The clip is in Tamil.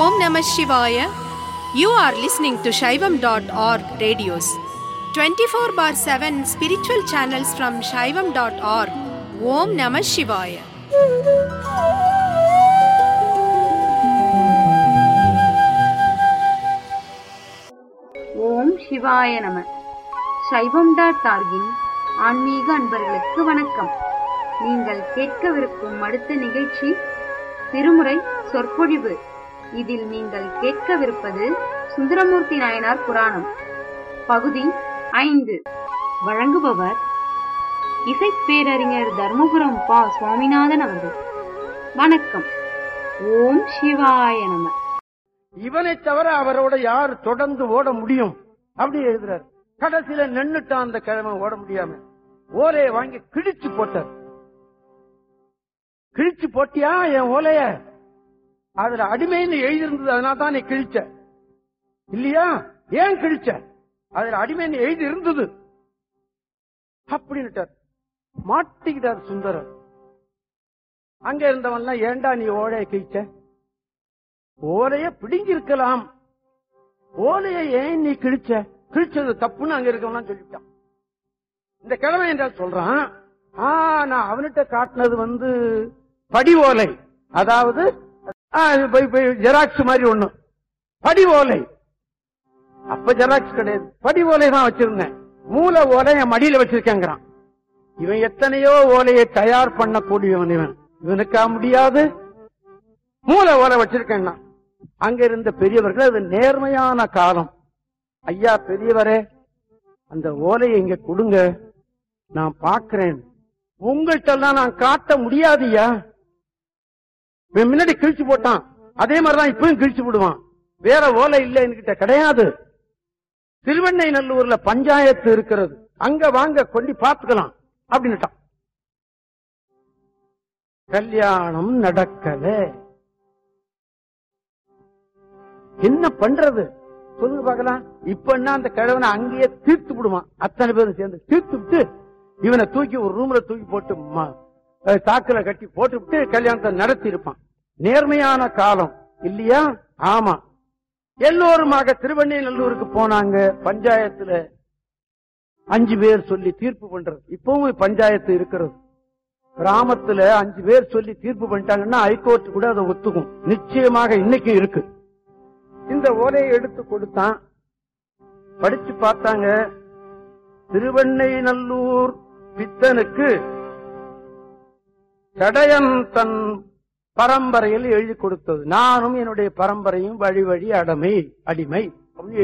Om Namah Shivaya. You are listening to Shaivam.org radios. 24 bar 7 spiritual channels from Shaivam.org. Om Namah Shivaya. ஓம் சிவாய நம சைவம் டாட் டார்கின் ஆன்மீக அன்பர்களுக்கு வணக்கம் நீங்கள் கேட்கவிருக்கும் அடுத்த நிகழ்ச்சி திருமுறை சொற்பொழிவு இதில் நீங்கள் கேட்கவிருப்பது சுந்தரமூர்த்தி நாயனார் புராணம் பகுதி ஐந்து வழங்குபவர் இசைப்பேரறிஞர் தர்மபுரம் பா சுவாமிநாதன் அவர்கள் வணக்கம் ஓம் சிவாய நம இவனை தவிர அவரோட யார் தொடர்ந்து ஓட முடியும் அப்படி எழுதுறாரு கடைசியில நின்னுட்டான் அந்த கிழமை ஓட முடியாம ஓலையை வாங்கி கிழிச்சு போட்டார் கிழிச்சு போட்டியா என் ஓலைய அதுல அடிமைன்னு எழுதியிருந்தது அதனால தான் நீ கிழிச்ச இல்லையா ஏன் கிழிச்ச அதுல அடிமைன்னு எழுதி இருந்தது அப்படின்னுட்டார் மாட்டிக்கிட்டார் சுந்தரர் அங்க இருந்தவன்லாம் ஏண்டா நீ ஓலையை கிழிச்ச ஓலைய பிடுங்கி இருக்கலாம் ஓலைய ஏன் நீ கிழிச்ச கிழிச்சது தப்புன்னு அங்க இருக்கவனா சொல்லிட்டான் இந்த கிழமை என்றால் சொல்றான் ஆ நான் அவன்கிட்ட காட்டினது வந்து படி ஓலை அதாவது ஜெராக்ஸ் மாதிரி ஒண்ணு படி ஓலை அப்ப ஜெராக்ஸ் கிடையாது படி ஓலை தான் வச்சிருந்தேன் மூல ஓலை என் மடியில வச்சிருக்கேங்கிறான் இவன் எத்தனையோ ஓலையை தயார் பண்ணக்கூடியவன் இவன் இவனுக்கா முடியாது மூல ஓலை வச்சிருக்கேன்னா அங்க இருந்த பெரியவர்கள் அது நேர்மையான காலம் ஐயா பெரியவரே அந்த ஓலையை இங்க கொடுங்க நான் பாக்குறேன் உங்கள்கிட்ட எல்லாம் நான் காட்ட முடியாதுயா இவன் முன்னாடி கிழிச்சு போட்டான் அதே மாதிரிதான் இப்பவும் கிழிச்சு விடுவான் வேற ஓலை இல்ல என்கிட்ட கிடையாது திருவெண்ணை நல்லூர்ல பஞ்சாயத்து இருக்கிறது அங்க வாங்க கொண்டு பாத்துக்கலாம் அப்படின்னுட்டான் கல்யாணம் நடக்கல என்ன பண்றது சொல்லுங்க பார்க்கலாம் இப்ப என்ன அந்த கிழவனை அங்கேயே தீர்த்து விடுவான் அத்தனை பேரும் சேர்ந்து தீர்த்து விட்டு இவனை தூக்கி ஒரு ரூம்ல தூக்கி போட்டு ம- அஹ் சாக்குல கட்டி போட்டு விட்டு கல்யாணத்தை நடத்தி இருப்பான் நேர்மையான காலம் இல்லையா ஆமா எல்லோருமாக திருவண்ணைநல்லூருக்கு போனாங்க பஞ்சாயத்துல அஞ்சு பேர் சொல்லி தீர்ப்பு பண்றது இப்பவும் பஞ்சாயத்து இருக்கிறது கிராமத்துல அஞ்சு பேர் சொல்லி தீர்ப்பு பண்ணிட்டாங்கன்னா ஹைகோர்ட் கூட அதை ஒத்துக்கும் நிச்சயமாக இன்னைக்கு இருக்கு இந்த ஓலையை எடுத்து கொடுத்தான் படிச்சு பார்த்தாங்க திருவெண்ணைநல்லூர் பித்தனுக்கு சடையன் தன் பரம்பரையில் எழுதி கொடுத்தது நானும் என்னுடைய பரம்பரையும் வழி வழி அடமை அடிமை